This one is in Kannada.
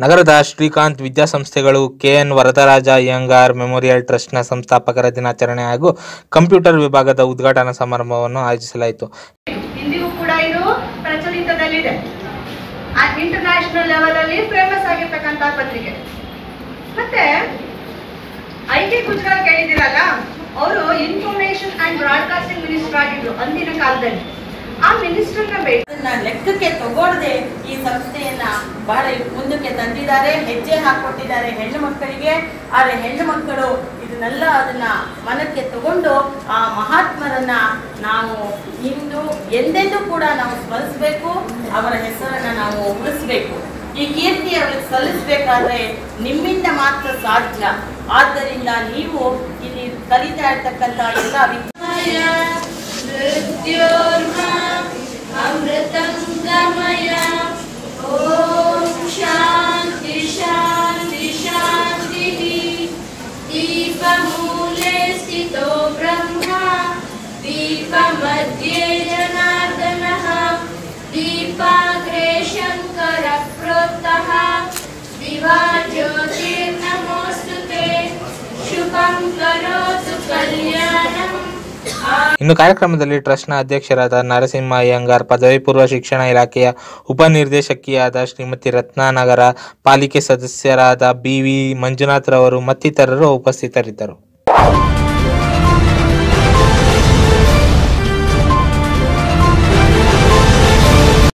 ನಗರದ ಶ್ರೀಕಾಂತ್ ವಿದ್ಯಾಸಂಸ್ಥೆಗಳು ಕೆಎನ್ ವರದರಾಜ ಅಯ್ಯಂಗಾರ್ ಮೆಮೋರಿಯಲ್ ಟ್ರಸ್ಟ್ನ ಸಂಸ್ಥಾಪಕರ ದಿನಾಚರಣೆ ಹಾಗೂ ಕಂಪ್ಯೂಟರ್ ವಿಭಾಗದ ಉದ್ಘಾಟನಾ ಸಮಾರಂಭವನ್ನು ಆಯೋಜಿಸಲಾಯಿತು ಇಂದಿಗೂ ಕೂಡ ಇದು ಪ್ರಚಲಿತದಲ್ಲಿದೆ ಆ ಇಂಟರ್ನ್ಯಾಷನಲ್ ಲೆವೆಲ್ ಅಲ್ಲಿ ಫೇಮಸ್ ಆಗಿರ್ತಕ್ಕಂತ ಪತ್ರಿಕೆ ಮತ್ತೆ ಐ ಕೆ ಗುಜರಾಲ್ ಕೇಳಿದಿರಲ್ಲ ಅವರು ಇನ್ಫಾರ್ಮೇಶನ್ ಅಂಡ್ ಬ್ರಾಡ್ಕಾಸ್ಟಿಂಗ್ ಮಿನಿಸ್ಟರ್ ಆಗಿದ್ರು ಅಂದಿನ ಕಾಲದಲ್ಲಿ ಆ ಮಿನಿಸ್ಟರ್ನ ಭೇಟಿ ಅದನ್ನ ಲೆಕ್ಕಕ್ಕೆ ತಗೊಳ್ಳದೆ ಈ ಸಂಸ್ಥೆಯನ್ನ ಬಹಳ ಮುಂದಕ್ಕೆ ತಂದಿದ್ದಾರೆ ಹೆಜ್ಜೆ ಹಾಕೊಟ್ಟಿದ್ದಾರೆ ಹೆಣ್ಣು ಮಕ್ಕಳಿಗೆ ಆದರೆ ಹೆಣ್ಣು ಮಕ್ಕಳು ಇದನ್ನೆಲ್ಲ ಅದನ್ನ ಮನಕ್ಕೆ ತಗೊಂಡು ಆ ಮಹಾತ್ಮರನ್ನ ನಾವು ಇಂದು ಎಂದೆಂದೂ ಕೂಡ ನಾವು ಸ್ಮರಿಸಬೇಕು ಅವರ ಹೆಸರನ್ನ ನಾವು ಉಳಿಸ್ಬೇಕು ಈ ಕೀರ್ತಿ ಅವರಿಗೆ ಸಲ್ಲಿಸಬೇಕಾದ್ರೆ ನಿಮ್ಮಿಂದ ಮಾತ್ರ ಸಾಧ್ಯ ಆದ್ದರಿಂದ ನೀವು ಇಲ್ಲಿ ಕಲಿತಾ ಇರ್ತಕ್ಕಂಥ ಎಲ್ಲ ವಿದ್ಯಾರ್ಥಿ अमृतङ्गमय ॐ शान्ति शान्ति शान्तिः दीपमूले स्थितो ब्रह्मा दीपमध्ये जनार्दनः दीपाग्रे शङ्करः प्रोक्तः दिवा ज्योतिर्नमोऽस्तु ते शुभं करोतु कल्याणम् ಇನ್ನು ಕಾರ್ಯಕ್ರಮದಲ್ಲಿ ಟ್ರಸ್ಟ್ನ ಅಧ್ಯಕ್ಷರಾದ ನರಸಿಂಹ ಅಯ್ಯಂಗಾರ್ ಪದವಿ ಪೂರ್ವ ಶಿಕ್ಷಣ ಇಲಾಖೆಯ ಉಪನಿರ್ದೇಶಕಿಯಾದ ಶ್ರೀಮತಿ ರತ್ನಾನಗರ ಪಾಲಿಕೆ ಸದಸ್ಯರಾದ ಬಿ ವಿ ಮಂಜುನಾಥ್ ರವರು ಮತ್ತಿತರರು ಉಪಸ್ಥಿತರಿದ್ದರು